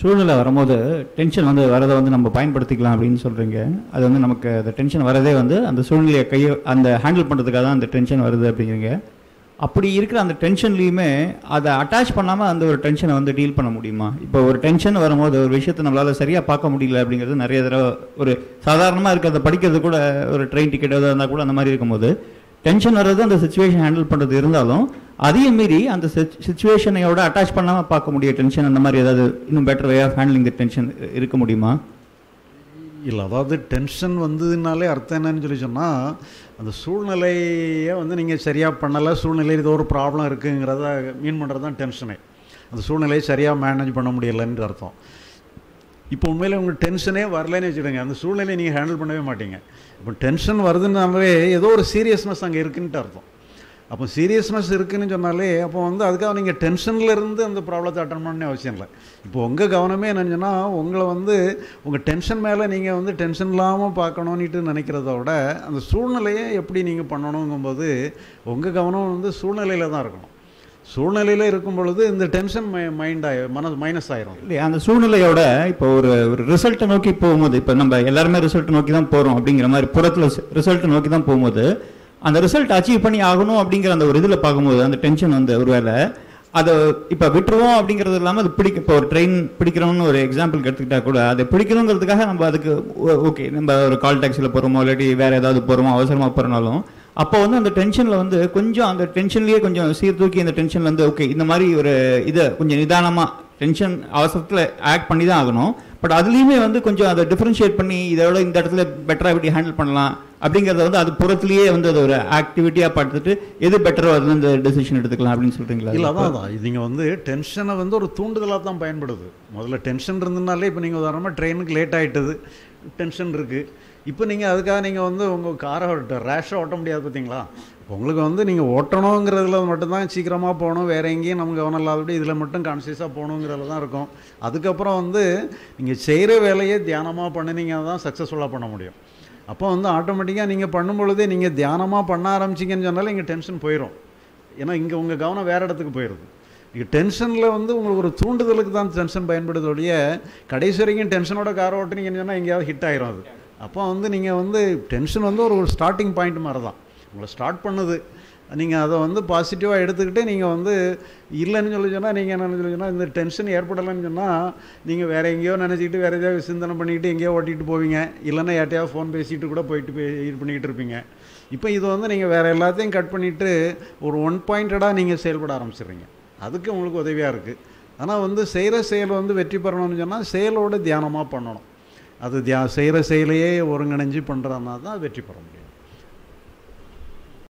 சூழ்நிலை வரும்போது டென்ஷன் வந்து வரதை வந்து நம்ம பயன்படுத்திக்கலாம் அப்படின்னு சொல்கிறீங்க அது வந்து நமக்கு அந்த டென்ஷன் வரதே வந்து அந்த சூழ்நிலையை கையை அந்த ஹேண்டில் பண்ணுறதுக்காக தான் அந்த டென்ஷன் வருது அப்படிங்கிறீங்க அப்படி இருக்கிற அந்த டென்ஷன்லேயுமே அதை அட்டாச் பண்ணாமல் அந்த ஒரு டென்ஷனை வந்து டீல் பண்ண முடியுமா இப்போ ஒரு டென்ஷன் வரும்போது ஒரு விஷயத்தை நம்மளால் சரியாக பார்க்க முடியல அப்படிங்கிறது நிறைய தடவை ஒரு சாதாரணமாக இருக்கிறத படிக்கிறது கூட ஒரு ட்ரெயின் டிக்கெட் எதாவது இருந்தால் கூட அந்த மாதிரி இருக்கும்போது டென்ஷன் வர்றது அந்த சுச்சுவேஷன் ஹேண்டில் பண்ணுறது இருந்தாலும் அதையும் மீறி அந்த சுச்சுவேஷனையோட அட்டாச் பண்ணாமல் பார்க்க முடிய டென்ஷன் அந்த மாதிரி ஏதாவது இன்னும் better way of handling the tension இருக்க முடியுமா இல்லை அதாவது டென்ஷன் வந்ததுனாலே அர்த்தம் என்னன்னு சொல்லி சொன்னால் அந்த சூழ்நிலையை வந்து நீங்கள் சரியாக பண்ணலை சூழ்நிலையில் ஏதோ ஒரு ப்ராப்ளம் இருக்குங்கிறத மீன் பண்ணுறது தான் டென்ஷனே அந்த சூழ்நிலையை சரியாக மேனேஜ் பண்ண முடியலைன்னு அர்த்தம் இப்போ உண்மையில் உங்களுக்கு டென்ஷனே வரலைன்னு வச்சுடுங்க அந்த சூழ்நிலையை நீங்கள் ஹேண்டில் பண்ணவே மாட்டீங்க இப்போ டென்ஷன் வருதுன்னாலே ஏதோ ஒரு சீரியஸ்னஸ் அங்கே இருக்குன்ட்டு அர்த்தம் அப்போ சீரியஸ்னஸ் இருக்குன்னு சொன்னாலே அப்போ வந்து அதுக்காக நீங்கள் டென்ஷனில் இருந்து அந்த ப்ராப்ளத்தை அட்டன் பண்ண அவசியம் இல்லை இப்போ உங்கள் கவனமே என்னன்னு சொன்னால் உங்களை வந்து உங்கள் டென்ஷன் மேலே நீங்கள் வந்து டென்ஷன் இல்லாமல் பார்க்கணுன்னுட்டு நினைக்கிறத விட அந்த சூழ்நிலையை எப்படி நீங்கள் பண்ணணுங்கும்போது உங்கள் கவனம் வந்து சூழ்நிலையில் தான் இருக்கணும் சூழ்நிலையில் இருக்கும் பொழுது இந்த டென்ஷன் மை மைண்ட் ஆகி மன மைனஸ் ஆயிரும் இல்லையா அந்த சூழ்நிலையோட இப்போ ஒரு ஒரு ரிசல்ட்டை நோக்கி போகும்போது இப்போ நம்ம எல்லாருமே ரிசல்ட் நோக்கி தான் போகிறோம் அப்படிங்கிற மாதிரி புறத்தில் ரிசல்ட் நோக்கி தான் போகும்போது அந்த ரிசல்ட் அச்சீவ் பண்ணி ஆகணும் அப்படிங்கிற அந்த ஒரு இதில் பார்க்கும்போது அந்த டென்ஷன் வந்து ஒருவேளை அதை இப்போ விட்டுருவோம் அப்படிங்கிறது இல்லாமல் அது பிடிக்க இப்போ ஒரு ட்ரெயின் பிடிக்கிறோம்னு ஒரு எக்ஸாம்பிளுக்கு எடுத்துக்கிட்டா கூட அதை பிடிக்கணுங்கிறதுக்காக நம்ம அதுக்கு ஓகே நம்ம ஒரு கால் டாக்ஸியில் போகிறோமோ இல்லாட்டி வேறு ஏதாவது போகிறோமோ அவசரமாக போகிறனாலும் அப்போ வந்து அந்த டென்ஷனில் வந்து கொஞ்சம் அந்த டென்ஷன்லேயே கொஞ்சம் சீர்தூக்கி அந்த டென்ஷன்ல வந்து ஓகே இந்த மாதிரி ஒரு இதை கொஞ்சம் நிதானமாக டென்ஷன் அவசரத்தில் ஆக்ட் பண்ணி தான் ஆகணும் பட் அதுலேயுமே வந்து கொஞ்சம் அதை டிஃப்ரென்ஷியேட் பண்ணி இதோட இந்த இடத்துல பெட்டராக எப்படி ஹேண்டில் பண்ணலாம் அப்படிங்கிறத வந்து அது புறத்துலேயே வந்து அது ஒரு ஆக்டிவிட்டியாக பார்த்துட்டு எது பெட்டரோ அது வந்து டெசிஷன் எடுத்துக்கலாம் அப்படின்னு சொல்கிறீங்களா இல்லை அதான் அதான் இது நீங்கள் வந்து டென்ஷனை வந்து ஒரு தூண்டுதலாக தான் பயன்படுது முதல்ல டென்ஷன் இருந்ததுனாலே இப்போ நீங்கள் உதாரணமாக ட்ரெயினுக்கு லேட் ஆகிட்டது டென்ஷன் இருக்குது இப்போ நீங்கள் அதுக்காக நீங்கள் வந்து உங்கள் காரை ரேஷாக ஓட்ட முடியாது பார்த்தீங்களா உங்களுக்கு வந்து நீங்கள் ஓட்டணுங்கிறதுல மட்டும்தான் சீக்கிரமாக போகணும் வேறு எங்கேயும் நம்ம கவனம் இல்லாதபடி இதில் மட்டும் கான்சியஸாக போகணுங்கிறதுல தான் இருக்கும் அதுக்கப்புறம் வந்து நீங்கள் செய்கிற வேலையை தியானமாக பண்ணினீங்க தான் சக்ஸஸ்ஃபுல்லாக பண்ண முடியும் அப்போ வந்து ஆட்டோமேட்டிக்காக நீங்கள் பண்ணும் பொழுதே நீங்கள் தியானமாக பண்ண ஆரம்பிச்சிங்கன்னு சொன்னாலே இங்கே டென்ஷன் போயிடும் ஏன்னா இங்கே உங்கள் கவனம் வேறு இடத்துக்கு போயிடுது இங்கே டென்ஷனில் வந்து உங்களுக்கு ஒரு தூண்டுதலுக்கு தான் டென்ஷன் பயன்படுது ஒழிய கடைசி வரைக்கும் டென்ஷனோட கார் ஓட்டுனீங்கன்னு சொன்னால் எங்கேயாவது ஹிட் ஆயிரும் அது அப்போ வந்து நீங்கள் வந்து டென்ஷன் வந்து ஒரு ஸ்டார்டிங் பாயிண்ட் மாதிரி தான் உங்களை ஸ்டார்ட் பண்ணுது நீங்கள் அதை வந்து பாசிட்டிவாக எடுத்துக்கிட்டு நீங்கள் வந்து இல்லைன்னு சொல்லி சொன்னால் நீங்கள் என்ன சொல்லி சொன்னால் இந்த டென்ஷன் ஏற்படலைன்னு சொன்னால் நீங்கள் வேறு எங்கேயோ நினச்சிக்கிட்டு வேறு ஏதாவது சிந்தனை பண்ணிக்கிட்டு எங்கேயோ ஓட்டிகிட்டு போவீங்க இல்லைன்னா யார்ட்டையாவது ஃபோன் பேசிட்டு கூட போயிட்டு போய் இது பண்ணிக்கிட்டு இருப்பீங்க இப்போ இது வந்து நீங்கள் வேறு எல்லாத்தையும் கட் பண்ணிவிட்டு ஒரு ஒன் பாயிண்டடாக நீங்கள் செயல்பட ஆரம்பிச்சிடுறீங்க அதுக்கு உங்களுக்கு உதவியாக இருக்குது ஆனால் வந்து செய்கிற செயல் வந்து வெற்றி பெறணும்னு சொன்னால் செயலோட தியானமாக பண்ணணும் அது தியா செய்கிற செயலையே ஒருங்கிணைஞ்சு பண்ணுறதுனா தான் வெற்றி பெற முடியும்